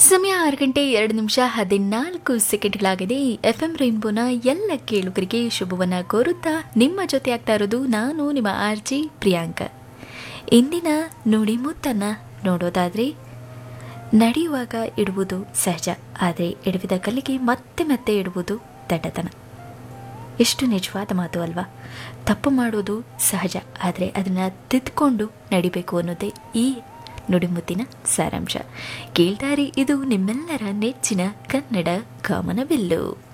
ಸಮಯ ಆರು ಗಂಟೆ ಎರಡು ನಿಮಿಷ ಹದಿನಾಲ್ಕು ಸೆಕೆಂಡ್ಗಳಾಗಿದೆ ಎಫ್ ಎಂ ರೈನ್ಬೋನ ಎಲ್ಲ ಕೇಳುಗರಿಗೆ ಶುಭವನ್ನ ಕೋರುತ್ತಾ ನಿಮ್ಮ ಜೊತೆ ಆಗ್ತಾ ಇರೋದು ನಾನು ನಿಮ್ಮ ಆರ್ ಜಿ ಪ್ರಿಯಾಂಕ ಇಂದಿನ ನುಡಿ ಮುತ್ತನ್ನ ನೋಡೋದಾದ್ರೆ ನಡೆಯುವಾಗ ಇಡುವುದು ಸಹಜ ಆದರೆ ಎಡವಿದ ಕಲ್ಲಿಗೆ ಮತ್ತೆ ಮತ್ತೆ ಇಡುವುದು ದಡ್ಡತನ ಎಷ್ಟು ನಿಜವಾದ ಮಾತು ಅಲ್ವಾ ತಪ್ಪು ಮಾಡೋದು ಸಹಜ ಆದರೆ ಅದನ್ನು ತಿದ್ದುಕೊಂಡು ನಡಿಬೇಕು ಅನ್ನೋದೇ ಈ ನುಡಿಮುತ್ತಿನ ಸಾರಾಂಶ ಕೇಳ್ತಾರೆ ಇದು ನಿಮ್ಮೆಲ್ಲರ ನೆಚ್ಚಿನ ಕನ್ನಡ ಕಾಮನಬಿಲ್ಲು